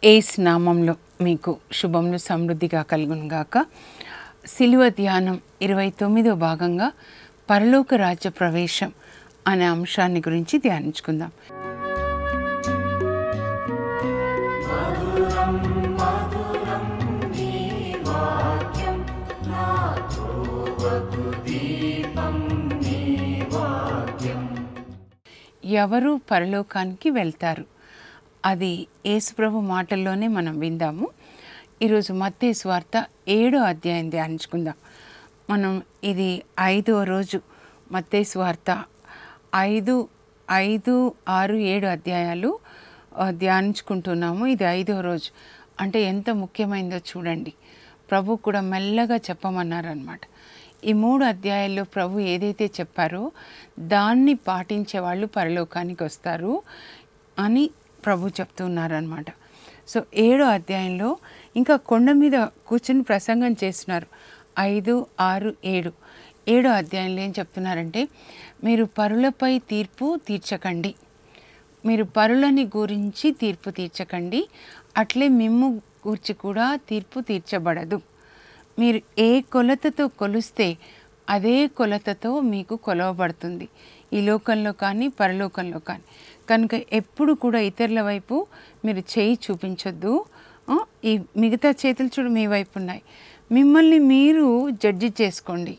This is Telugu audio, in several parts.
ఏస్ నామంలో మీకు శుభములు సమృద్ధిగా కలుగునుగాక సిలువ ధ్యానం ఇరవై తొమ్మిదో భాగంగా పరలోక రాజ్య ప్రవేశం అనే అంశాన్ని గురించి ధ్యానించుకుందాం ఎవరు పరలోకానికి వెళ్తారు అది యేసుప్రభు మాటల్లోనే మనం విందాము ఈరోజు మత్తే స్వార్త ఏడో అధ్యాయం ధ్యానించుకుందాం మనం ఇది ఐదో రోజు మత్తే స్వార్త ఐదు ఐదు ఆరు ఏడు అధ్యాయాలు ఆ, ధ్యానించుకుంటున్నాము ఇది ఐదో రోజు అంటే ఎంత ముఖ్యమైనదో చూడండి ప్రభు కూడా మెల్లగా చెప్పమన్నారనమాట ఈ మూడు అధ్యాయాల్లో ప్రభు ఏదైతే చెప్పారో దాన్ని పాటించే వాళ్ళు పరలోకానికి వస్తారు అని ప్రభు చెప్తున్నారనమాట సో ఏడో అధ్యాయంలో ఇంకా కొండ మీద కూర్చుని ప్రసంగం చేస్తున్నారు ఐదు ఆరు ఏడు ఏడో అధ్యాయంలో ఏం చెప్తున్నారంటే మీరు పరులపై తీర్పు తీర్చకండి మీరు పరులని గురించి తీర్పు తీర్చకండి అట్లే మిమ్ము గూర్చి కూడా తీర్పు తీర్చబడదు మీరు ఏ కొలతతో కొలిస్తే అదే కొలతతో మీకు కొలవబడుతుంది ఈ లోకంలో కానీ పరలోకంలో కానీ కనుక ఎప్పుడు కూడా ఇతరుల వైపు మీరు చేయి చూపించొద్దు ఆ, ఈ మిగతా చేతులు చూడు మీ వైపు ఉన్నాయి మిమ్మల్ని మీరు జడ్జి చేసుకోండి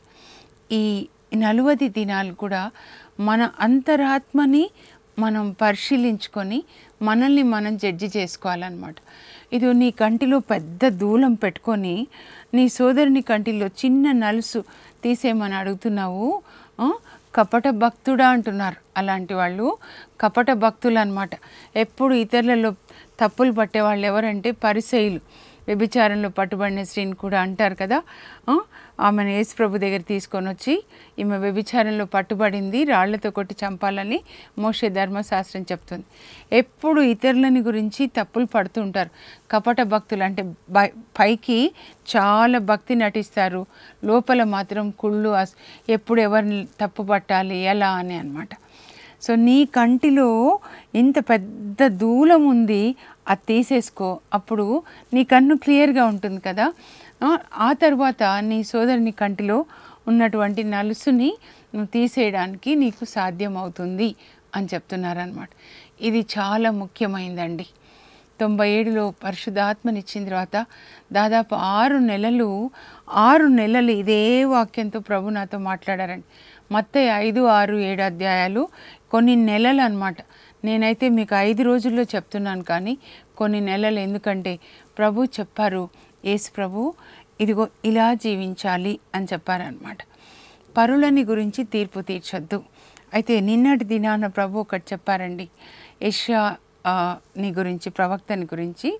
ఈ నలువది దినాలు కూడా మన అంతరాత్మని మనం పరిశీలించుకొని మనల్ని మనం జడ్జి చేసుకోవాలన్నమాట ఇది నీ కంటిలో పెద్ద దూలం పెట్టుకొని నీ సోదరుని కంటిలో చిన్న నలుసు తీసేయమని అడుగుతున్నావు ఆ? కపట భక్తుడా అంటున్నారు అలాంటి వాళ్ళు కపట భక్తులు అనమాట ఎప్పుడు ఇతరులలో తప్పులు పట్టే వాళ్ళు ఎవరంటే పరిసయులు వ్యభిచారంలో పట్టుబడిన స్త్రీని కూడా అంటారు కదా ఆ, ఆమెను యేసు ప్రభు దగ్గర తీసుకొని వచ్చి ఈమె వ్యభిచారంలో పట్టుబడింది రాళ్లతో కొట్టి చంపాలని మోషే ధర్మశాస్త్రం చెప్తుంది ఎప్పుడు ఇతరులని గురించి తప్పులు పడుతూ ఉంటారు కపట భక్తులు అంటే బై- పైకి చాలా భక్తి నటిస్తారు లోపల మాత్రం కుళ్ళు అస్- ఎప్పుడు ఎవరిని తప్పు పట్టాలి ఎలా అని అన్నమాట సో నీ కంటిలో ఇంత పెద్ద దూలం ఉంది అది తీసేసుకో అప్పుడు నీ కన్ను క్లియర్గా ఉంటుంది కదా ఆ, ఆ తర్వాత నీ సోదరుని కంటిలో ఉన్నటువంటి నలుసుని నువ్వు తీసేయడానికి నీకు సాధ్యమవుతుంది అని చెప్తున్నారనమాట ఇది చాలా ముఖ్యమైందండి తొంభై ఏడులో పరిశుద్ధాత్మనిచ్చిన తర్వాత దాదాపు ఆరు నెలలు ఆరు నెలలు ఇదే వాక్యంతో ప్రభు నాతో మాట్లాడారండి మొత్తం ఐదు ఆరు ఏడు అధ్యాయాలు కొన్ని నెలలు అన్నమాట నేనైతే మీకు ఐదు రోజుల్లో చెప్తున్నాను కానీ కొన్ని నెలలు ఎందుకంటే ప్రభు చెప్పారు యేసు ప్రభు ఇదిగో ఇలా జీవించాలి అని చెప్పారనమాట పరులని గురించి తీర్పు తీర్చొద్దు అయితే నిన్నటి దినాన ప్రభు ఒకటి చెప్పారండి యష్యా ఆ, ని గురించి ప్రవక్తని గురించి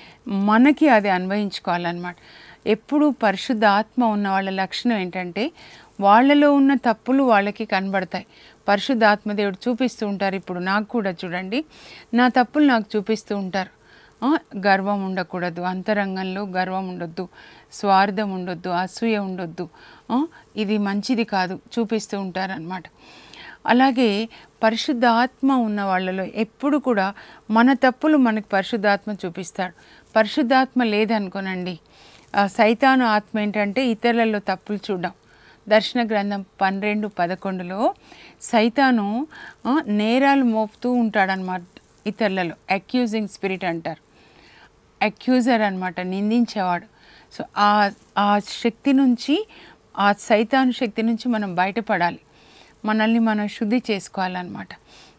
మనకి అది అన్వయించుకోవాలన్నమాట ఎప్పుడు పరిశుద్ధ ఆత్మ ఉన్న వాళ్ళ లక్షణం ఏంటంటే వాళ్ళలో ఉన్న తప్పులు వాళ్ళకి కనబడతాయి పరిశుద్ధ ఆత్మదేవుడు చూపిస్తూ ఉంటారు ఇప్పుడు నాకు కూడా చూడండి నా తప్పులు నాకు చూపిస్తూ ఉంటారు ఆ, గర్వం ఉండకూడదు అంతరంగంలో గర్వం ఉండొద్దు స్వార్థం ఉండొద్దు అసూయ ఉండొద్దు ఆ, ఇది మంచిది కాదు చూపిస్తూ ఉంటారనమాట అలాగే పరిశుద్ధాత్మ ఉన్న వాళ్ళలో ఎప్పుడు కూడా మన తప్పులు మనకి పరిశుద్ధాత్మ చూపిస్తాడు పరిశుద్ధాత్మ లేదనుకోనండి ఆ, సైతాను ఆత్మ ఏంటంటే ఇతరులలో తప్పులు చూడడం దర్శన గ్రంథం పన్నెండు పదకొండులో సైతాను ఆ, నేరాలు మోపుతూ ఉంటాడనమాట ఇతరులలో అక్యూజింగ్ స్పిరిట్ అంటారు అక్యూజర్ అనమాట నిందించేవాడు సో ఆ ఆ శక్తి నుంచి ఆ సైతాను శక్తి నుంచి మనం బయటపడాలి మనల్ని మనం శుద్ధి చేసుకోవాలన్నమాట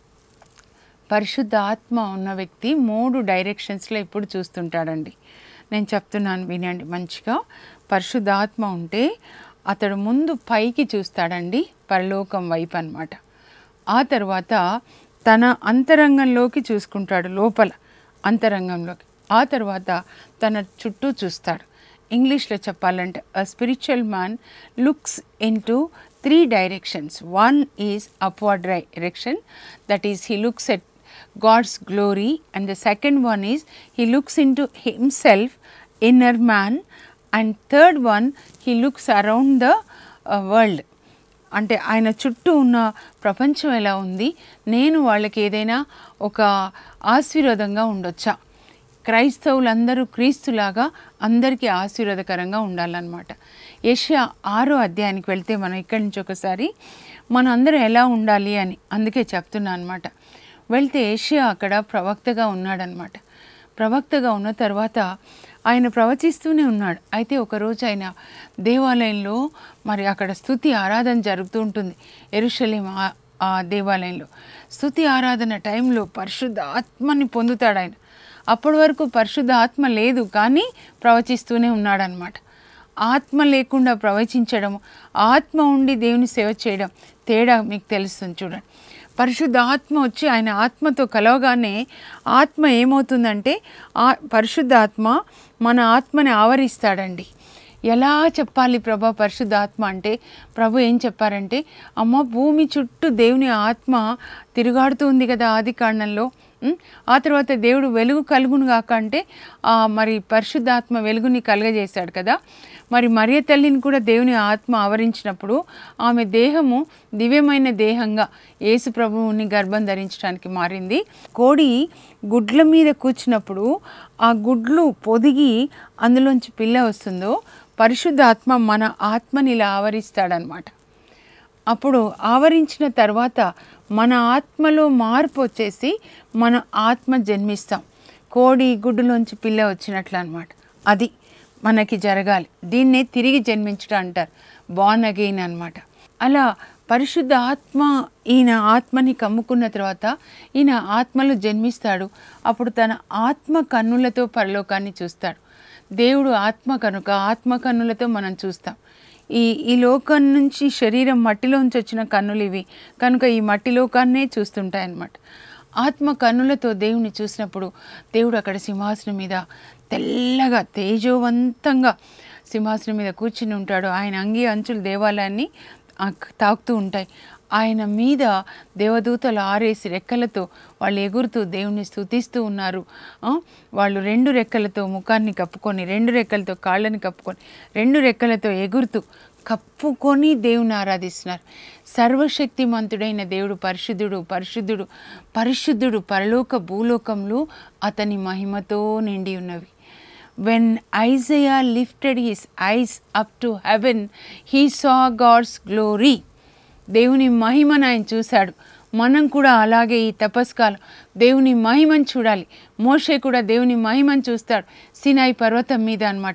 పరిశుద్ధ ఆత్మ ఉన్న వ్యక్తి మూడు డైరెక్షన్స్లో ఇప్పుడు చూస్తుంటాడండి నేను చెప్తున్నాను వినండి మంచిగా పరిశుద్ధ ఆత్మ ఉంటే అతడు ముందు పైకి చూస్తాడండి పరలోకం వైపు అన్నమాట ఆ తర్వాత తన అంతరంగంలోకి చూసుకుంటాడు లోపల అంతరంగంలోకి ఆ తర్వాత తన చుట్టూ చూస్తాడు ఇంగ్లీష్లో చెప్పాలంటే a spiritual man looks into three directions one is upward direction that is he looks at God's glory, and the second one is he looks into himself, inner man, and third one he looks around the uh, world. అంటే ఆయన చుట్టూ ఉన్న ప్రపంచం ఎలా ఉంది నేను వాళ్ళకి ఏదైనా ఒక ఆశీర్వాదంగా ఉండొచ్చా క్రైస్తవులందరూ క్రీస్తులాగా అందరికీ ఆశీర్వాదకరంగా ఉండాలన్నమాట ఏషియా ఆరో అధ్యాయానికి వెళ్తే మనం ఇక్కడి నుంచి ఒకసారి మనం అందరం ఎలా ఉండాలి అని అందుకే చెప్తున్నా అనమాట వెళ్తే ఏషియా అక్కడ ప్రవక్తగా ఉన్నాడనమాట ప్రవక్తగా ఉన్న తర్వాత ఆయన ప్రవచిస్తూనే ఉన్నాడు అయితే ఒకరోజు ఆయన దేవాలయంలో మరి అక్కడ స్థుతి ఆరాధన జరుగుతూ ఉంటుంది ఎరుషలేం ఆ- ఆ దేవాలయంలో స్థుతి ఆరాధన టైంలో పరిశుద్ధ ఆత్మని పొందుతాడు ఆయన అప్పటి వరకు పరిశుద్ధ ఆత్మ లేదు కానీ ప్రవచిస్తూనే ఉన్నాడనమాట ఆత్మ లేకుండా ప్రవచించడం ఆత్మ ఉండి దేవుని సేవ చేయడం తేడా మీకు తెలుస్తుంది చూడండి పరిశుద్ధ ఆత్మ వచ్చి ఆయన ఆత్మతో కలవగానే ఆత్మ ఏమవుతుందంటే ఆ పరిశుద్ధ ఆత్మ మన ఆత్మని ఆవరిస్తాడండి ఎలా చెప్పాలి ప్రభా పరిశుద్ధ ఆత్మ అంటే ప్రభు ఏం చెప్పారంటే అమ్మ భూమి చుట్టూ దేవుని ఆత్మ తిరుగాడుతూ ఉంది కదా ఆది కాండంలో ఉం? ఆ తర్వాత దేవుడు వెలుగు కలుగును గాక అంటే ఆ, మరి పరిశుద్ధాత్మ వెలుగుని కలుగజేశాడు కదా మరి మరియ తల్లిని కూడా దేవుని ఆత్మ ఆవరించినప్పుడు ఆమె దేహము దివ్యమైన దేహంగా యేసు ప్రభువుని గర్భం ధరించడానికి మారింది కోడి గుడ్ల మీద కూర్చున్నప్పుడు ఆ గుడ్లు పొదిగి అందులోంచి పిల్ల వస్తుందో పరిశుద్ధాత్మ మన ఆత్మని ఇలా ఆవరిస్తాడనమాట అప్పుడు ఆవరించిన తర్వాత మన ఆత్మలో మార్పు వచ్చేసి మన ఆత్మ జన్మిస్తాం కోడి గుడ్డులోంచి పిల్ల వచ్చినట్లు అనమాట అది మనకి జరగాలి దీన్నే తిరిగి జన్మించడం అంటారు బాన్ అగెయిన్ అనమాట అలా పరిశుద్ధ ఆత్మ ఈయన ఆత్మని కమ్ముకున్న తర్వాత ఈయన ఆత్మలో జన్మిస్తాడు అప్పుడు తన ఆత్మ కన్నులతో పరలోకాన్ని చూస్తాడు దేవుడు ఆత్మ కనుక ఆత్మ కన్నులతో మనం చూస్తాం ఈ ఈ లోకం నుంచి శరీరం మట్టిలోంచి వచ్చిన కన్నులు ఇవి కనుక ఈ మట్టి లోకాన్నే చూస్తుంటాయి అన్నమాట ఆత్మ కన్నులతో దేవుని చూసినప్పుడు దేవుడు అక్కడ సింహాసనం మీద తెల్లగా తేజోవంతంగా సింహాసనం మీద కూర్చుని ఉంటాడు ఆయన అంగి అంచులు దేవాలయాన్ని ఆ, తాకుతూ ఉంటాయి ఆయన మీద దేవదూతలు ఆరేసి రెక్కలతో వాళ్ళు ఎగురుతూ దేవుని స్తుతిస్తూ ఉన్నారు ఆ, వాళ్ళు రెండు రెక్కలతో ముఖాన్ని కప్పుకొని రెండు రెక్కలతో కాళ్ళని కప్పుకొని రెండు రెక్కలతో ఎగురుతూ కప్పుకొని దేవుని ఆరాధిస్తున్నారు సర్వశక్తిమంతుడైన దేవుడు పరిశుద్ధుడు పరిశుద్ధుడు పరిశుద్ధుడు పరలోక భూలోకంలో అతని మహిమతో నిండి ఉన్నవి when Isaiah lifted his eyes up to heaven he saw God's glory దేవుని మహిమను ఆయన చూశాడు మనం కూడా అలాగే ఈ తపస్కాలం దేవుని మహిమను చూడాలి మోషే కూడా దేవుని మహిమను చూస్తాడు సినాయి పర్వతం మీద అనమాట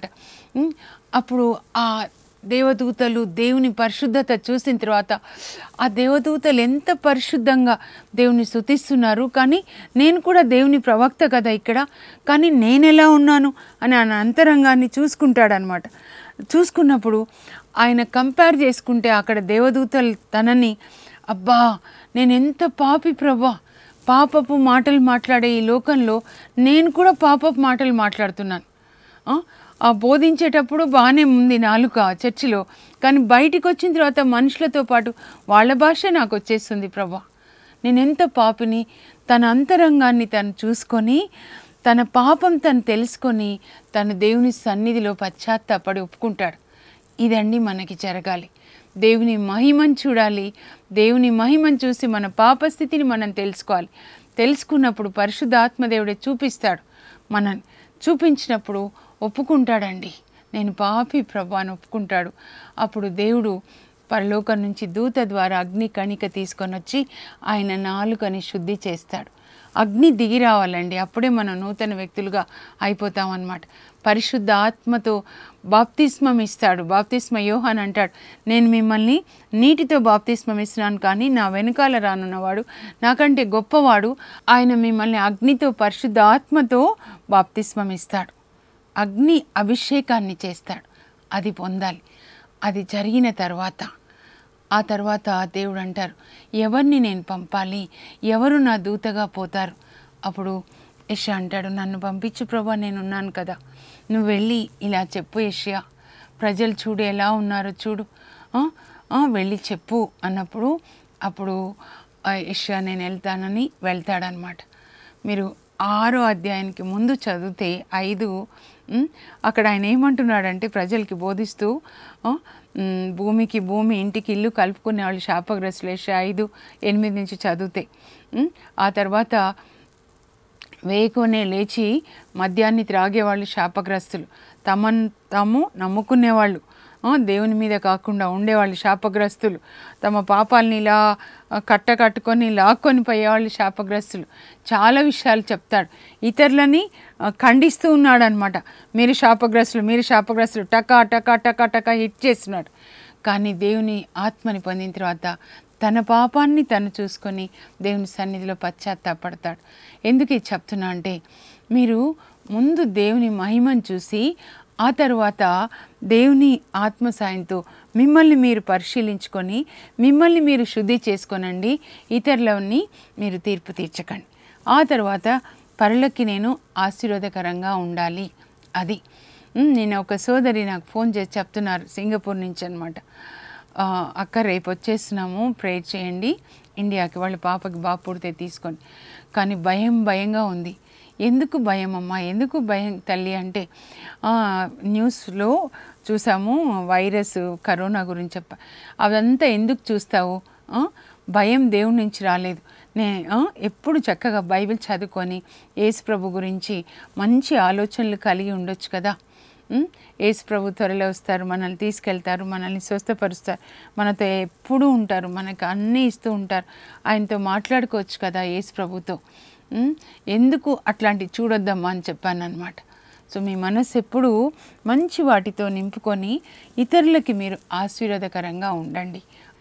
అప్పుడు ఆ దేవదూతలు దేవుని పరిశుద్ధత చూసిన తర్వాత ఆ దేవదూతలు ఎంత పరిశుద్ధంగా దేవుని స్తుతిస్తున్నారు కానీ నేను కూడా దేవుని ప్రవక్త కదా ఇక్కడ కానీ నేను ఎలా ఉన్నాను అని ఆయన అంతరంగాన్ని చూసుకుంటాడనమాట చూసుకున్నప్పుడు ఆయన కంపేర్ చేసుకుంటే అక్కడ దేవదూతలు తనని అబ్బా నేను ఎంత పాపి ప్రభా పాపపు మాటలు మాట్లాడే ఈ లోకంలో నేను కూడా పాపపు మాటలు మాట్లాడుతున్నాను ఆ, ఆ బోధించేటప్పుడు బాగానే ఉంది నాలుక చర్చిలో కానీ బయటికి వచ్చిన తర్వాత మనుషులతో పాటు వాళ్ళ భాష నాకు వచ్చేస్తుంది ప్రభా నేను ఎంత పాపిని తన అంతరంగాన్ని తను చూసుకొని తన పాపం తను తెలుసుకొని తన దేవుని సన్నిధిలో పశ్చాత్తాపడి ఒప్పుకుంటాడు ఇదండి మనకి జరగాలి దేవుని మహిమను చూడాలి దేవుని మహిమను చూసి మన పాపస్థితిని మనం తెలుసుకోవాలి తెలుసుకున్నప్పుడు పరిశుద్ధాత్మదేవుడే చూపిస్తాడు మనం చూపించినప్పుడు ఒప్పుకుంటాడండి నేను పాపి ప్రభా అని ఒప్పుకుంటాడు అప్పుడు దేవుడు పరలోకం నుంచి దూత ద్వారా అగ్ని కణిక తీసుకొని వచ్చి ఆయన నాలుకని శుద్ధి చేస్తాడు అగ్ని దిగి రావాలండి అప్పుడే మనం నూతన వ్యక్తులుగా అయిపోతాం అన్నమాట పరిశుద్ధ ఆత్మతో బాప్తిస్మం ఇస్తాడు బాప్తిస్మ యోహాన్ అంటాడు నేను మిమ్మల్ని నీటితో బాప్తిస్మం ఇస్తున్నాను కానీ నా వెనకాల రానున్నవాడు నాకంటే గొప్పవాడు ఆయన మిమ్మల్ని అగ్నితో పరిశుద్ధ ఆత్మతో బాప్తిస్మం ఇస్తాడు అగ్ని అభిషేకాన్ని చేస్తాడు అది పొందాలి అది జరిగిన తర్వాత ఆ తర్వాత దేవుడు అంటారు ఎవరిని నేను పంపాలి ఎవరు నా దూతగా పోతారు అప్పుడు యష్యా అంటాడు నన్ను పంపించు ప్రభా నేను ఉన్నాను కదా నువ్వు వెళ్ళి ఇలా చెప్పు యష్యా ప్రజలు చూడు ఎలా ఉన్నారో చూడు ఆ, ఆ, వెళ్ళి చెప్పు అన్నప్పుడు అప్పుడు ఆ, యష్యా నేను వెళ్తానని వెళ్తాడనమాట మీరు ఆరో అధ్యాయానికి ముందు చదివితే ఐదు ఉమ్, అక్కడ ఆయన ఏమంటున్నాడంటే ప్రజలకి బోధిస్తూ ఆ, ఉమ్, భూమికి భూమి ఇంటికి ఇల్లు కలుపుకునే వాళ్ళు శాపగ్రస్తులు వేసే ఐదు ఎనిమిది నుంచి చదివితే ఉమ్, ఆ తర్వాత వేకువనే లేచి మద్యాన్ని త్రాగేవాళ్ళు శాపగ్రస్తులు తమను తాము నమ్ముకునేవాళ్ళు ఆ, దేవుని మీద కాకుండా ఉండేవాళ్ళు శాపగ్రస్తులు తమ పాపాలని ఇలా ఆ, కట్ట కట్టుకొని లాక్కొని పోయేవాళ్ళు శాపగ్రస్తులు చాలా విషయాలు చెప్తాడు ఇతరులని ఆ, ఖండిస్తూ ఉన్నాడు అనమాట మీరు శాపగ్రస్తులు మీరు శాపగ్రస్తులు టకా టకా టకా టకా హిట్ చేస్తున్నాడు కానీ దేవుని ఆత్మని పొందిన తర్వాత తన పాపాన్ని తను చూసుకొని దేవుని సన్నిధిలో పశ్చాత్తాపడతాడు ఎందుకు ఇది చెప్తున్నా అంటే మీరు ముందు దేవుని మహిమను చూసి ఆ తర్వాత దేవుని ఆత్మ సాయంతో మిమ్మల్ని మీరు పరిశీలించుకొని మిమ్మల్ని మీరు శుద్ధి చేసుకోనండి ఇతరులని మీరు తీర్పు తీర్చకండి ఆ తర్వాత పరులకి నేను ఆశీర్వాదకరంగా ఉండాలి అది ఉమ్, నిన్న ఒక సోదరి నాకు ఫోన్ చేసి చెప్తున్నారు సింగపూర్ నుంచి అనమాట అక్క రేపు వచ్చేస్తున్నాము ప్రేయర్ చేయండి ఇండియాకి వాళ్ళ పాపకి బాబు పుడితే తీసుకొని కానీ భయం భయంగా ఉంది ఎందుకు భయం అమ్మా ఎందుకు భయం తల్లి అంటే ఆ, న్యూస్లో చూసాము వైరస్ కరోనా గురించి చెప్ప అదంతా ఎందుకు చూస్తావు ఆ? భయం దేవుడి నుంచి రాలేదు నే ఆ, ఎప్పుడు చక్కగా బైబిల్ చదువుకొని యేసు ప్రభు గురించి మంచి ఆలోచనలు కలిగి ఉండొచ్చు కదా ఉమ్, యేసు ప్రభు త్వరలో వస్తారు మనల్ని తీసుకెళ్తారు మనల్ని స్వస్థపరుస్తారు మనతో ఎప్పుడూ ఉంటారు మనకు అన్నీ ఇస్తూ ఉంటారు ఆయనతో మాట్లాడుకోవచ్చు కదా యేసు ప్రభుతో ఉమ్, ఎందుకు అట్లాంటివి చూడొద్దమ్మా అని చెప్పాను అనమాట సో మీ మనసు ఎప్పుడూ మంచి వాటితో నింపుకొని ఇతరులకి మీరు ఆశీర్వాదకరంగా ఉండండి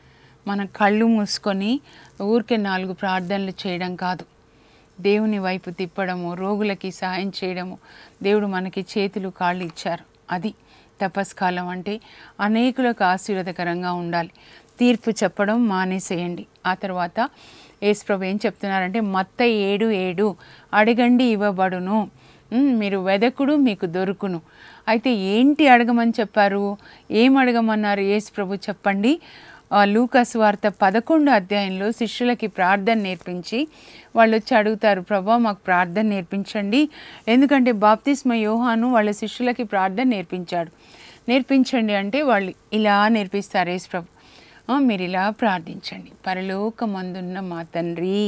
మన కళ్ళు మూసుకొని ఊరికే నాలుగు ప్రార్థనలు చేయడం కాదు దేవుని వైపు తిప్పడము రోగులకి సహాయం చేయడము దేవుడు మనకి చేతులు కాళ్ళు ఇచ్చారు అది తపస్కాలం అంటే అనేకులకు ఆశీర్వాదకరంగా ఉండాలి తీర్పు చెప్పడం మానేసేయండి ఆ తర్వాత యేసుప్రభు ఏం చెప్తున్నారంటే మత్త ఏడు ఏడు అడగండి ఇవ్వబడును ఉమ్, మీరు వెదకుడు మీకు దొరుకును అయితే ఏంటి అడగమని చెప్పారు ఏం అడగమన్నారు యేసు ప్రభు చెప్పండి ఆ, లూకాస్ వార్త పదకొండు అధ్యాయంలో శిష్యులకి ప్రార్థన నేర్పించి వాళ్ళు వచ్చి అడుగుతారు ప్రభా మాకు ప్రార్థన నేర్పించండి ఎందుకంటే బాప్తిస్మ యోహాను వాళ్ళ శిష్యులకి ప్రార్థన నేర్పించాడు నేర్పించండి అంటే వాళ్ళు ఇలా నేర్పిస్తారు యేసు ప్రభు "ఆ, మీరు ఇలా ప్రార్థించండి పరలోకమందున్న మా తండ్రి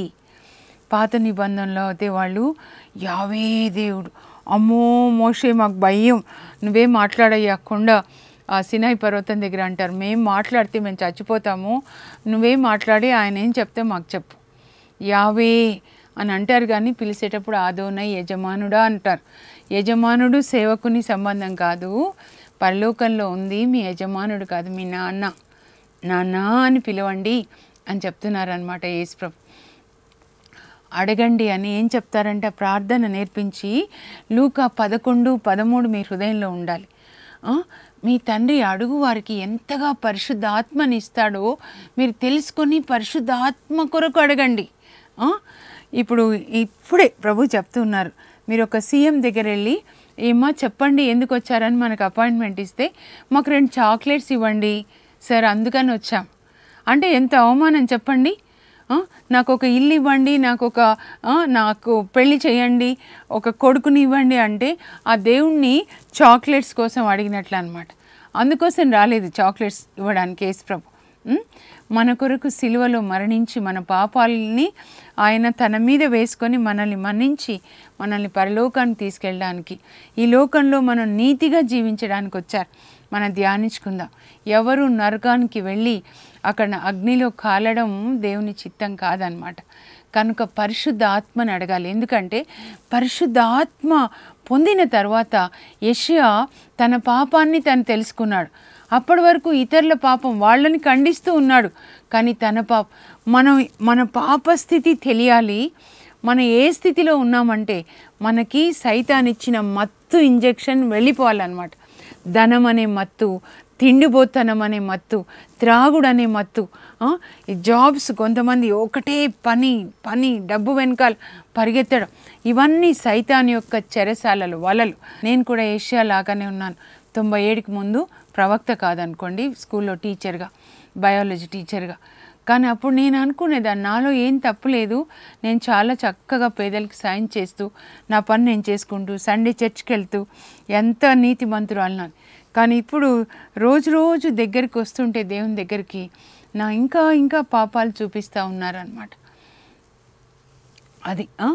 పాత నిబంధనలో అయితే వాళ్ళు యావే దేవుడు అమ్మో మోషే మాకు భయం నువ్వే మాట్లాడయ్యకుండా ఆ సినాయి పర్వతం దగ్గర అంటారు మేము మాట్లాడితే మేము చచ్చిపోతాము నువ్వే మాట్లాడి ఆయన ఏం చెప్తే మాకు చెప్పు యావే అని అంటారు కానీ పిలిచేటప్పుడు ఆదోనై యజమానుడా అంటారు యజమానుడు సేవకుని సంబంధం కాదు పరలోకంలో ఉంది మీ యజమానుడు కాదు మీ నాన్న నాన్న అని పిలవండి అని చెప్తున్నారనమాట యేసుప్రభు అడగండి అని ఏం చెప్తారంటే ఆ ప్రార్థన నేర్పించి లూకా పదకొండు పదమూడు మీ హృదయంలో ఉండాలి ఆ, మీ తండ్రి అడుగు వారికి ఎంతగా పరిశుద్ధాత్మని ఇస్తాడో మీరు తెలుసుకొని పరిశుద్ధాత్మ కొరకు అడగండి ఆ, ఇప్పుడు ఇప్పుడే ప్రభు చెప్తున్నారు మీరు ఒక సీఎం దగ్గర వెళ్ళి ఏమా చెప్పండి ఎందుకు వచ్చారని మనకు అపాయింట్మెంట్ ఇస్తే మాకు రెండు చాక్లెట్స్ ఇవ్వండి సార్ అందుకని వచ్చాం అంటే ఎంత అవమానం చెప్పండి ఆ, నాకు ఒక ఇల్లు ఇవ్వండి నాకు ఒక ఆ, నాకు పెళ్లి చేయండి ఒక కొడుకుని ఇవ్వండి అంటే ఆ దేవుణ్ణి చాక్లెట్స్ కోసం అడిగినట్లు అనమాట అందుకోసం రాలేదు చాక్లెట్స్ ఇవ్వడానికి యేసు ప్రభు ఉం? మన కొరకు సిలువలో మరణించి మన పాపాలని ఆయన తన మీద వేసుకొని మనల్ని మన్నించి మనల్ని పరలోకానికి తీసుకెళ్ళడానికి ఈ లోకంలో మనం నీతిగా జీవించడానికి వచ్చారు మనం ధ్యానించుకుందాం ఎవరు నరకానికి వెళ్ళి అక్కడ అగ్నిలో కాలడం దేవుని చిత్తం కాదనమాట కనుక పరిశుద్ధ ఆత్మని అడగాలి ఎందుకంటే పరిశుద్ధ ఆత్మ పొందిన తర్వాత యెషయా తన పాపాన్ని తను తెలుసుకున్నాడు అప్పటి వరకు ఇతరుల పాపం వాళ్ళని ఖండిస్తూ ఉన్నాడు కానీ తన పాప మనం మన పాప స్థితి తెలియాలి మనం ఏ స్థితిలో ఉన్నామంటే మనకి సైతానిచ్చిన మత్తు ఇంజెక్షన్ వెళ్ళిపోవాలన్నమాట ధనం అనే మత్తు తిండిపోతనం అనే మత్తు త్రాగుడు అనే మత్తు ఆ, ఈ జాబ్స్ కొంతమంది ఒకటే పని పని డబ్బు వెనకాల పరిగెత్తడం ఇవన్నీ సైతాన్ యొక్క చెరసాలలు వలలు నేను కూడా ఏషియా లాగానే ఉన్నాను తొంభై ఏడుకి ముందు ప్రవక్త కాదనుకోండి స్కూల్లో టీచర్గా బయాలజీ టీచర్గా కానీ అప్పుడు నేను అనుకునేదాన్ని నాలో ఏం తప్పు లేదు నేను చాలా చక్కగా పేదలకు సాయం చేస్తూ నా పని నేను చేసుకుంటూ సండే చర్చ్కి వెళ్తూ ఎంత నీతిమంతురాలు కానీ ఇప్పుడు రోజు రోజు దగ్గరికి వస్తుంటే దేవుని దగ్గరికి నా ఇంకా ఇంకా పాపాలు చూపిస్తూ ఉన్నారనమాట అది ఆ?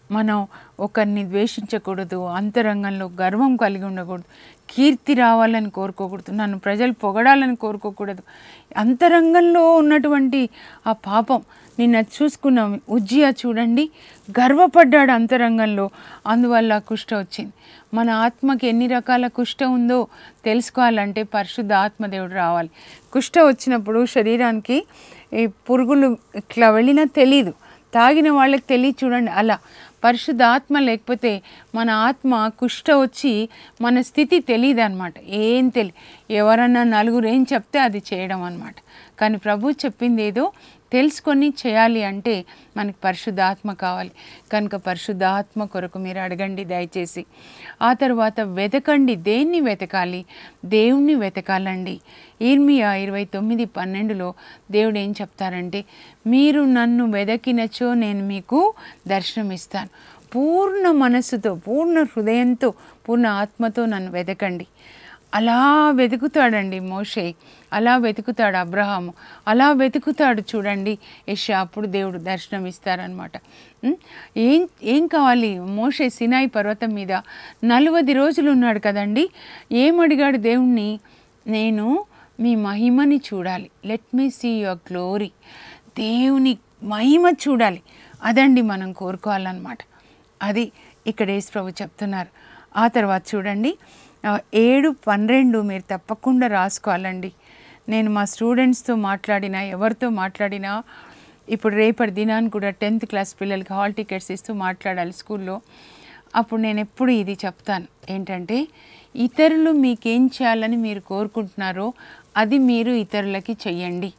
మనం ఒకరిని ద్వేషించకూడదు అంతరంగంలో గర్వం కలిగి ఉండకూడదు కీర్తి రావాలని కోరుకోకూడదు నన్ను ప్రజలు పొగడాలని కోరుకోకూడదు అంతరంగంలో ఉన్నటువంటి ఆ పాపం నిన్న చూసుకున్నాం ఉజ్జియా చూడండి గర్వపడ్డాడు అంతరంగంలో అందువల్ల కుష్ఠ వచ్చింది మన ఆత్మకి ఎన్ని రకాల కుష్ఠ ఉందో తెలుసుకోవాలంటే పరిశుద్ధ ఆత్మదేవుడు రావాలి కుష్ఠ వచ్చినప్పుడు శరీరానికి ఈ పురుగులు ఇట్లా వెళ్ళినా తెలీదు తాగిన వాళ్ళకి తెలియ చూడండి అలా పరిశుద్ధ ఆత్మ లేకపోతే మన ఆత్మ కుష్ఠ వచ్చి మన స్థితి తెలియదు అనమాట ఏం తెలి ఎవరన్నా నలుగురు ఏం చెప్తే అది చేయడం అనమాట కానీ ప్రభు చెప్పింది ఏదో తెలుసుకొని చేయాలి అంటే మనకి పరిశుద్ధాత్మ కావాలి కనుక పరిశుద్ధాత్మ కొరకు మీరు అడగండి దయచేసి ఆ తర్వాత వెతకండి దేన్ని వెతకాలి దేవుణ్ణి వెతకాలండి ఈర్మియా ఇరవై తొమ్మిది పన్నెండులో దేవుడు ఏం చెప్తారంటే మీరు నన్ను వెదకినచో నేను మీకు దర్శనమిస్తాను పూర్ణ మనస్సుతో పూర్ణ హృదయంతో పూర్ణ ఆత్మతో నన్ను వెతకండి అలా వెతుకుతాడండి మోషే అలా వెతుకుతాడు అబ్రహాము అలా వెతుకుతాడు చూడండి యశ అప్పుడు దేవుడు దర్శనం ఇస్తారనమాట ఉం? ఏం ఏం కావాలి మోషే సినాయి పర్వతం మీద నలువది రోజులు ఉన్నాడు కదండి ఏమడిగాడు దేవుణ్ణి నేను మీ మహిమని చూడాలి let me see your glory దేవుని మహిమ చూడాలి అదండి మనం కోరుకోవాలన్నమాట అది ఇక్కడ యేసు ప్రభు చెప్తున్నారు ఆ తర్వాత చూడండి ఆ, ఏడు పన్నెండు మీరు తప్పకుండా రాసుకోవాలండి నేను మా స్టూడెంట్స్తో మాట్లాడినా ఎవరితో మాట్లాడినా ఇప్పుడు రేపటి దినాన్ని కూడా టెన్త్ క్లాస్ పిల్లలకి హాల్ టికెట్స్ ఇస్తూ మాట్లాడాలి స్కూల్లో అప్పుడు నేను ఎప్పుడు ఇది చెప్తాను ఏంటంటే ఇతరులు మీకేం చేయాలని మీరు కోరుకుంటున్నారో అది మీరు ఇతరులకి చెయ్యండి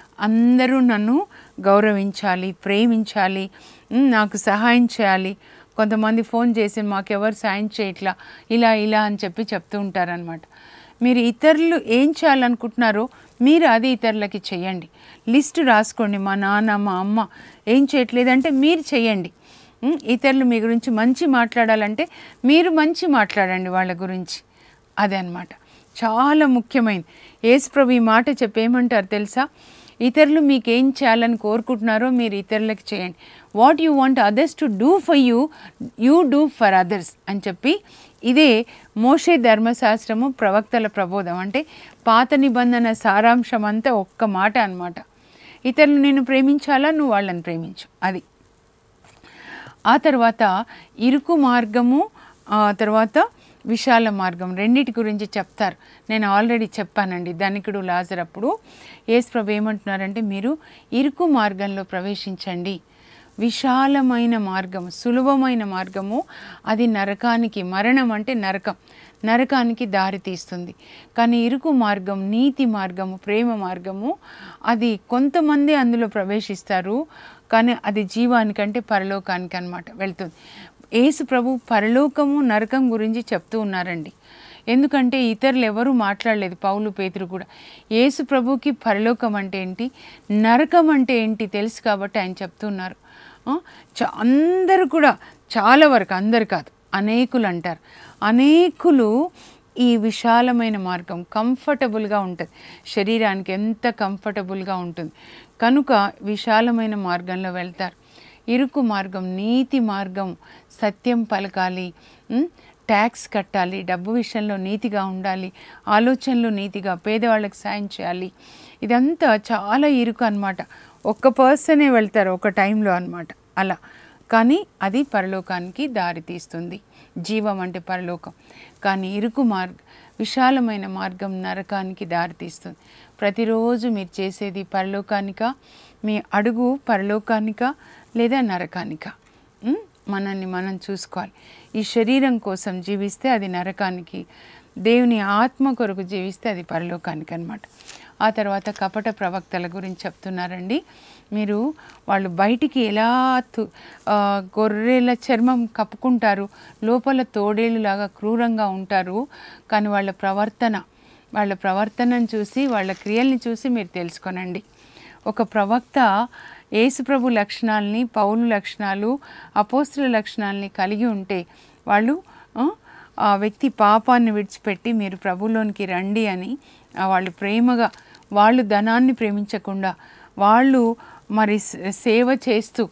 అందరూ నన్ను గౌరవించాలి ప్రేమించాలి ఉమ్, నాకు సహాయం చేయాలి కొంతమంది ఫోన్ చేసి మాకెవరు సాయం చేయట్లా ఇలా ఇలా అని చెప్పి చెప్తూ ఉంటారనమాట మీరు ఇతరులు ఏం చేయాలనుకుంటున్నారో మీరు అది ఇతరులకి చెయ్యండి లిస్ట్ రాసుకోండి మా నాన్న మా అమ్మ ఏం చేయట్లేదంటే మీరు చెయ్యండి ఉమ్, ఇతరులు మీ గురించి మంచి మాట్లాడాలంటే మీరు మంచి మాట్లాడండి వాళ్ళ గురించి అదే అన్నమాట చాలా ముఖ్యమైనది యేసుప్రభు ఈ మాట చెప్పేమంటారు తెలుసా ఇతరులు మీకు ఏం చేయాలని కోరుకుంటున్నారో మీరు ఇతరులకు చేయండి what you want others to do for you you do for others అని చెప్పి ఇదే మోషే ధర్మశాస్త్రము ప్రవక్తల ప్రబోధం అంటే పాత నిబంధన సారాంశం అంతా ఒక్క మాట అన్నమాట ఇతరులు నేను ప్రేమించాలా నువ్వు వాళ్ళని ప్రేమించు అది ఆ తర్వాత ఇరుకు మార్గము ఆ తర్వాత విశాల మార్గం రెండిటి గురించి చెప్తారు నేను ఆల్రెడీ చెప్పానండి ధనికుడు లాజర్ అప్పుడు యేసుప్రభు ఏమంటున్నారంటే మీరు ఇరుకు మార్గంలో ప్రవేశించండి విశాలమైన మార్గం సులభమైన మార్గము అది నరకానికి మరణం అంటే నరకం నరకానికి దారి తీస్తుంది కానీ ఇరుకు మార్గం నీతి మార్గము ప్రేమ మార్గము అది కొంతమంది అందులో ప్రవేశిస్తారు కానీ అది జీవానికంటే పరలోకానికి అన్నమాట వెళ్తుంది యేసు ప్రభు పరలోకము నరకం గురించి చెప్తూ ఉన్నారండి ఎందుకంటే ఇతరులు ఎవరు మాట్లాడలేదు పౌలు పేతురు కూడా యేసు ప్రభుకి పరలోకం అంటే ఏంటి నరకం అంటే ఏంటి తెలుసు కాబట్టి ఆయన చెప్తున్నారు ఆ, చ- అందరూ కూడా చాలా వరకు అందరు కాదు అనేకులు అంటారు అనేకులు ఈ విశాలమైన మార్గం కంఫర్టబుల్గా ఉంటుంది శరీరానికి ఎంత కంఫర్టబుల్గా ఉంటుంది కనుక విశాలమైన మార్గంలో వెళ్తారు ఇరుకు మార్గం నీతి మార్గం సత్యం పలకాలి ఉమ్, ట్యాక్స్ కట్టాలి డబ్బు విషయంలో నీతిగా ఉండాలి ఆలోచనలు నీతిగా పేదవాళ్ళకి సాయం చేయాలి ఇదంతా చాలా ఇరుకు అన్నమాట ఒక్క పర్సనే వెళ్తారు ఒక టైంలో అన్నమాట అలా కానీ అది పరలోకానికి దారి తీస్తుంది జీవం అంటే పరలోకం కానీ ఇరుకు మార్గ విశాలమైన మార్గం నరకానికి దారి తీస్తుంది ప్రతిరోజు మీరు చేసేది పరలోకానిక మీ అడుగు పరలోకానిక లేదా నరకానిక ఉమ్, మనల్ని మనం చూసుకోవాలి ఈ శరీరం కోసం జీవిస్తే అది నరకానికి దేవుని ఆత్మ కొరకు జీవిస్తే అది పరలోకానికి అన్నమాట ఆ తర్వాత కపట ప్రవక్తల గురించి చెప్తున్నారండి మీరు వాళ్ళు బయటికి ఎలా తు ఆ, గొర్రెల చర్మం కప్పుకుంటారు లోపల తోడేళ్ళులాగా క్రూరంగా ఉంటారు కానీ వాళ్ళ ప్రవర్తన వాళ్ళ ప్రవర్తనను చూసి వాళ్ళ క్రియల్ని చూసి మీరు తెలుసుకోనండి ఒక ప్రవక్త యేసుప్రభు లక్షణాలని పౌలు లక్షణాలు అపోస్తుల లక్షణాలని కలిగి ఉంటే వాళ్ళు ఆ, ఆ వ్యక్తి పాపాన్ని విడిచిపెట్టి మీరు ప్రభులోనికి రండి అని ఆ, వాళ్ళు ప్రేమగా వాళ్ళు ధనాన్ని ప్రేమించకుండా వాళ్ళు మరి స- సేవ చేస్తూ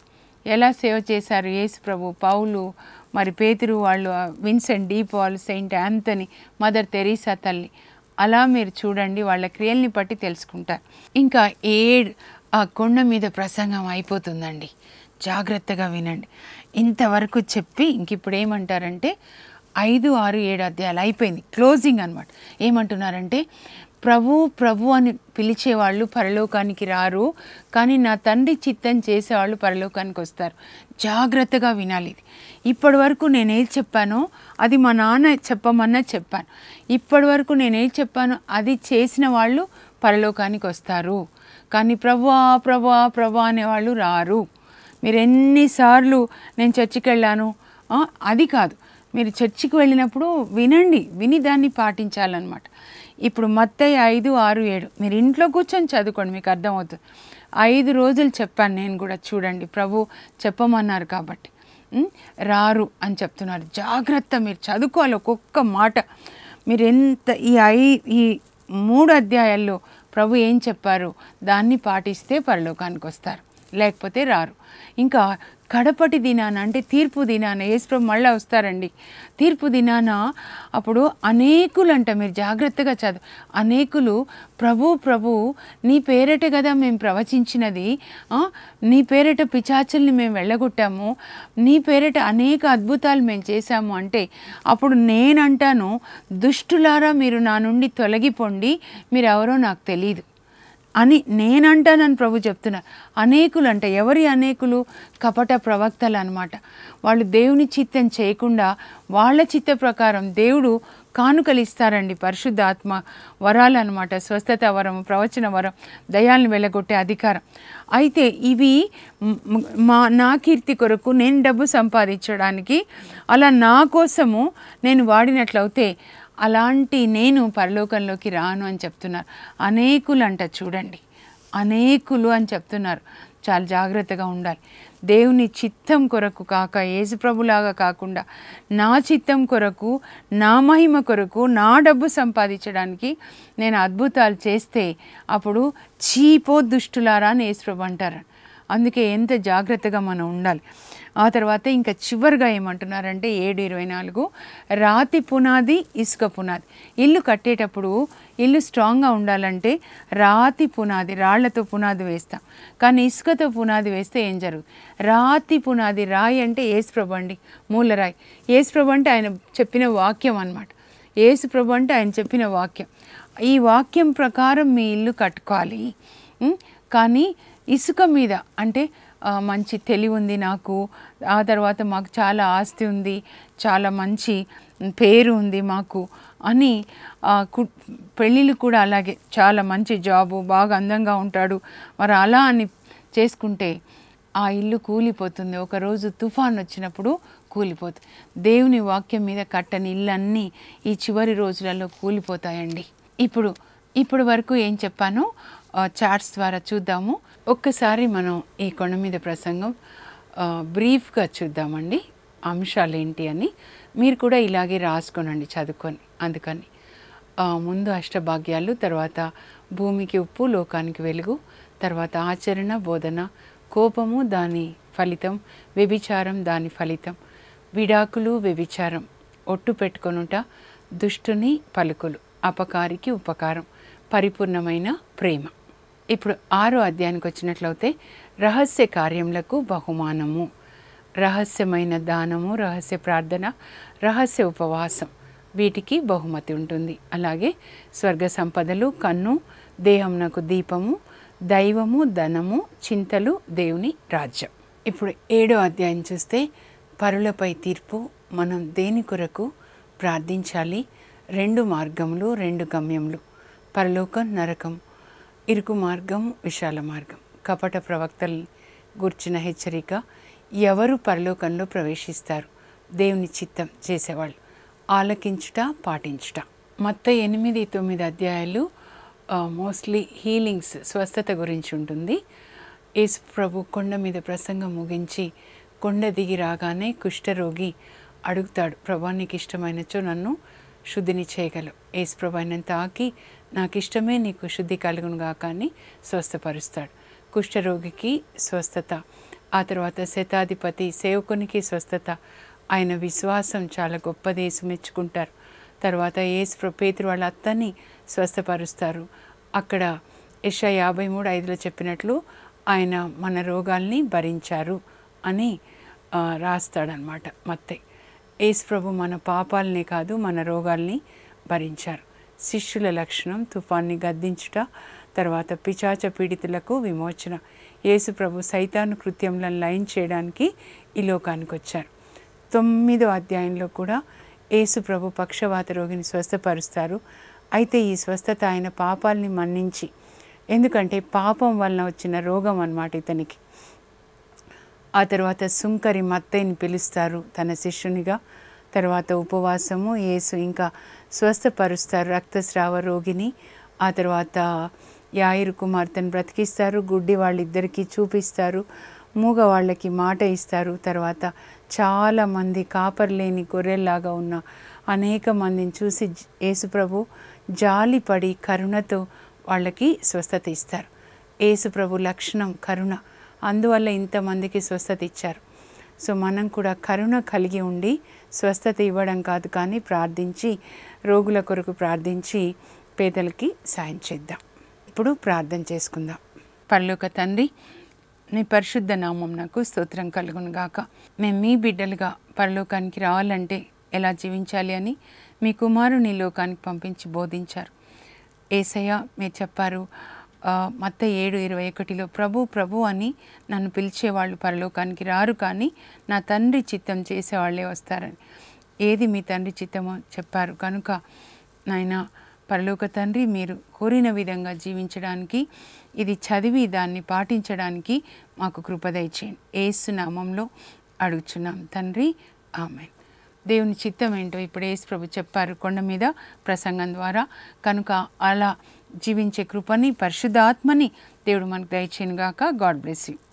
ఎలా సేవ చేశారు యేసు ప్రభు పౌలు మరి పేతురు వాళ్ళు ఆ Vincent de Paul Saint Anthony Mother Teresa తల్లి అలా మీరు చూడండి వాళ్ళ క్రియల్ని బట్టి తెలుసుకుంటారు ఇంకా ఏడ్ ఆ కొండ మీద ప్రసంగం అయిపోతుందండి జాగ్రత్తగా వినండి ఇంతవరకు చెప్పి ఇంక ఇప్పుడు ఏమంటారంటే ఐదు ఆరు ఏడు అధ్యాయాలు అయిపోయింది క్లోజింగ్ అనమాట ఏమంటున్నారంటే ప్రభు ప్రభు అని పిలిచేవాళ్ళు పరలోకానికి రారు కానీ నా తండ్రి చిత్తం చేసేవాళ్ళు పరలోకానికి వస్తారు జాగ్రత్తగా వినాలి ఇది ఇప్పటి వరకు నేనేం చెప్పానో అది మా నాన్న చెప్పమన్నా చెప్పాను ఇప్పటి వరకు నేనేం చెప్పానో అది చేసిన వాళ్ళు పరలోకానికి వస్తారు కానీ ప్రభా ప్రభా ప్రభా అనేవాళ్ళు రారు మీరు ఎన్నిసార్లు నేను చర్చికి వెళ్ళాను ఆ, అది కాదు మీరు చర్చికి వెళ్ళినప్పుడు వినండి విని దాన్ని పాటించాలన్నమాట ఇప్పుడు మత్తయ్య ఐదు ఆరు ఏడు మీరు ఇంట్లో కూర్చొని చదువుకోండి మీకు అర్థమవుతుంది ఐదు రోజులు చెప్పాను నేను కూడా చూడండి ప్రభు చెప్పమన్నారు కాబట్టి ఉం? రారు అని చెప్తున్నారు జాగ్రత్త మీరు చదువుకోవాలి ఒక్కొక్క మాట మీరు ఎంత ఈ ఐ ఈ మూడు అధ్యాయాల్లో ప్రభు ఏం చెప్పారు దాన్ని పాటిస్తే పరలోకానికి వస్తారు లేకపోతే రారు ఇంకా కడపటి దినాన అంటే తీర్పు దినాన యేసుప్రభు మళ్ళీ వస్తారండి తీర్పు దినాన అప్పుడు అనేకులు అంట మీరు జాగ్రత్తగా చదువు అనేకులు ప్రభు ప్రభు నీ పేరట కదా మేము ప్రవచించినది ఆ, నీ పేరట పిచాచుల్ని మేము వెళ్ళగొట్టాము నీ పేరట అనేక అద్భుతాలు మేము చేశాము అంటే అప్పుడు నేనంటాను దుష్టులారా మీరు నా నుండి తొలగిపోండి మీరు ఎవరో నాకు తెలియదు అని నేనంటానని ప్రభు చెప్తున్నారు అనేకులు అంటే ఎవరి అనేకులు కపట ప్రవక్తలు అనమాట వాళ్ళు దేవుని చిత్తం చేయకుండా వాళ్ళ చిత్త ప్రకారం దేవుడు కానుకలు ఇస్తారండి పరిశుద్ధాత్మ వరాలు అనమాట స్వస్థత వరం ప్రవచన వరం దయాలను వెళ్ళగొట్టే అధికారం అయితే ఇవి మ్- మ్- మా నా కీర్తి కొరకు నేను డబ్బు సంపాదించడానికి అలా నా కోసము నేను వాడినట్లయితే అలాంటి నేను పరలోకంలోకి రాను అని చెప్తున్నారు అనేకులు అంట చూడండి అనేకులు అని చెప్తున్నారు చాలా జాగ్రత్తగా ఉండాలి దేవుని చిత్తం కొరకు కాక యేసుప్రభులాగా కాకుండా నా చిత్తం కొరకు నా మహిమ కొరకు నా డబ్బు సంపాదించడానికి నేను అద్భుతాలు చేస్తే అప్పుడు చీపో దుష్టులారా అని యేసుప్రభు అంటారు అందుకే ఎంత జాగ్రత్తగా మనం ఉండాలి ఆ తర్వాత ఇంకా చివరిగా ఏమంటున్నారంటే ఏడు ఇరవై నాలుగు రాతి పునాది ఇసుక పునాది ఇల్లు కట్టేటప్పుడు ఇల్లు స్ట్రాంగ్గా ఉండాలంటే రాతి పునాది రాళ్లతో పునాది వేస్తాం కానీ ఇసుకతో పునాది వేస్తే ఏం జరుగుతుంది రాతి పునాది రాయి అంటే ఏసుప్రభు అండి మూలరాయి ఏసుప్రభు అంటే ఆయన చెప్పిన వాక్యం అన్నమాట ఏసుప్రభు అంటే ఆయన చెప్పిన వాక్యం ఈ వాక్యం ప్రకారం మీ ఇల్లు కట్టుకోవాలి ఉం? కానీ ఇసుక మీద అంటే ఆ, మంచి తెలివి ఉంది నాకు ఆ తర్వాత మాకు చాలా ఆస్తి ఉంది చాలా మంచి పేరు ఉంది మాకు అని ఆ, కు పెళ్ళిళ్ళు కూడా అలాగే చాలా మంచి జాబు బాగా అందంగా ఉంటాడు మరి అలా అని చేసుకుంటే ఆ ఇల్లు కూలిపోతుంది ఒకరోజు తుఫాన్ వచ్చినప్పుడు కూలిపోతుంది దేవుని వాక్యం మీద కట్టని ఇల్లన్నీ ఈ చివరి రోజులలో కూలిపోతాయండి ఇప్పుడు ఇప్పుడు వరకు ఏం చెప్పానో ఆ, చార్ట్స్ ద్వారా చూద్దాము ఒక్కసారి మనం ఈ కొండ మీద ప్రసంగం ఆ, బ్రీఫ్గా చూద్దామండి అంశాలు ఏంటి అని మీరు కూడా ఇలాగే రాసుకోనండి చదువుకొని అందుకని ఆ, ముందు అష్టభాగ్యాలు తర్వాత భూమికి ఉప్పు లోకానికి వెలుగు తర్వాత ఆచరణ బోధన కోపము దాని ఫలితం వ్యభిచారం దాని ఫలితం విడాకులు వ్యభిచారం ఒట్టు పెట్టుకొనుట దుష్టుని పలుకులు అపకారికి ఉపకారం పరిపూర్ణమైన ప్రేమ ఇప్పుడు ఆరో అధ్యాయానికి వచ్చినట్లయితే రహస్య కార్యములకు బహుమానము రహస్యమైన దానము రహస్య ప్రార్థన రహస్య ఉపవాసం వీటికి బహుమతి ఉంటుంది అలాగే స్వర్గ సంపదలు కన్ను దేహమునకు దీపము దైవము ధనము చింతలు దేవుని రాజ్యం ఇప్పుడు ఏడో అధ్యాయం చూస్తే పరులపై తీర్పు మనం దేని కొరకు ప్రార్థించాలి రెండు మార్గములు రెండు గమ్యములు పరలోకం నరకం ఇరుకు మార్గం విశాల మార్గం కపట ప్రవక్తల్ని గుర్చిన హెచ్చరిక ఎవరు పరలోకంలో ప్రవేశిస్తారు దేవుని చిత్తం చేసేవాళ్ళు ఆలకించుట పాటించుట మొత్తం ఎనిమిది తొమ్మిది అధ్యాయాలు మోస్ట్లీ హీలింగ్స్ స్వస్థత గురించి ఉంటుంది యేసు ప్రభు కొండ మీద ప్రసంగం ముగించి కొండ దిగి రాగానే కుష్ఠరోగి అడుగుతాడు ప్రభా నీకు ఇష్టమైనచో నన్ను శుద్ధిని చేయగలవు యేసు ప్రభు ఆయనను తాకి నాకు ఇష్టమే నీకు శుద్ధి కలుగును గాక అని స్వస్థపరుస్తాడు కుష్ఠరోగికి స్వస్థత ఆ తర్వాత శతాధిపతి సేవకునికి స్వస్థత ఆయన విశ్వాసం చాలా గొప్పది యేసు మెచ్చుకుంటారు తర్వాత యేసు ప్ర- పేతురు వాళ్ళ అత్తని స్వస్థపరుస్తారు అక్కడ యశ యాభై మూడు ఐదులో చెప్పినట్లు ఆయన మన రోగాల్ని భరించారు అని ఆ, రాస్తాడనమాట మత్తయి యేసు ప్రభు మన పాపాలనే కాదు మన రోగాల్ని భరించారు శిష్యుల లక్షణం తుఫాన్ని గద్దించుట తర్వాత పిచాచ పీడితులకు విమోచన యేసు ప్రభు సైతాను కృత్యములను లయం చేయడానికి ఈ లోకానికి వచ్చారు తొమ్మిదో అధ్యాయంలో కూడా యేసు ప్రభు పక్షవాత రోగిని స్వస్థపరుస్తారు అయితే ఈ స్వస్థత ఆయన పాపాల్ని మన్నించి ఎందుకంటే పాపం వలన వచ్చిన రోగం అన్నమాట ఇతనికి ఆ తర్వాత సుంకరి మత్తయ్యని పిలుస్తారు తన శిష్యునిగా తర్వాత ఉపవాసము యేసు ఇంకా స్వస్థపరుస్తారు రక్తస్రావ రోగిని ఆ తర్వాత యాయిరు కుమార్తెను బ్రతికిస్తారు గుడ్డి వాళ్ళిద్దరికీ చూపిస్తారు మూగ వాళ్ళకి మాట ఇస్తారు తర్వాత చాలామంది కాపర్లేని గొర్రెల్లాగా ఉన్న అనేక మందిని చూసి జ- యేసుప్రభు జాలిపడి కరుణతో వాళ్ళకి స్వస్థత ఇస్తారు యేసుప్రభు లక్షణం కరుణ అందువల్ల ఇంతమందికి స్వస్థత ఇచ్చారు సో మనం కూడా కరుణ కలిగి ఉండి స్వస్థత ఇవ్వడం కాదు కానీ ప్రార్థించి రోగుల కొరకు ప్రార్థించి పేదలకి సాయం చేద్దాం ఇప్పుడు ప్రార్థన చేసుకుందాం పరలోక తండ్రి నీ పరిశుద్ధ నామం నాకు స్తోత్రం కలుగును గాక మేము మీ బిడ్డలుగా పరలోకానికి రావాలంటే ఎలా జీవించాలి అని మీ కుమారుని లోకానికి పంపించి బోధించారు ఏసయ్య మీరు చెప్పారు ఆ, మత్త ఏడు ఇరవై ఒకటిలో ప్రభు ప్రభు అని నన్ను పిలిచేవాళ్ళు పరలోకానికి రారు కానీ నా తండ్రి చిత్తం చేసేవాళ్ళే వస్తారని ఏది మీ తండ్రి చిత్తమో చెప్పారు కనుక నాయన పరలోక తండ్రి మీరు కోరిన విధంగా జీవించడానికి ఇది చదివి దాన్ని పాటించడానికి మాకు కృపదయచేయండి ఏసు నామంలో అడుగుచున్నాం తండ్రి ఆమెన్ దేవుని చిత్తం ఏంటో ఇప్పుడు యేసు ప్రభు చెప్పారు కొండ మీద ప్రసంగం ద్వారా కనుక అలా జీవించే కృపని పరిశుద్ధాత్మని దేవుడు మనకు దయచేయను గాక గాడ్ బ్లెస్ యూ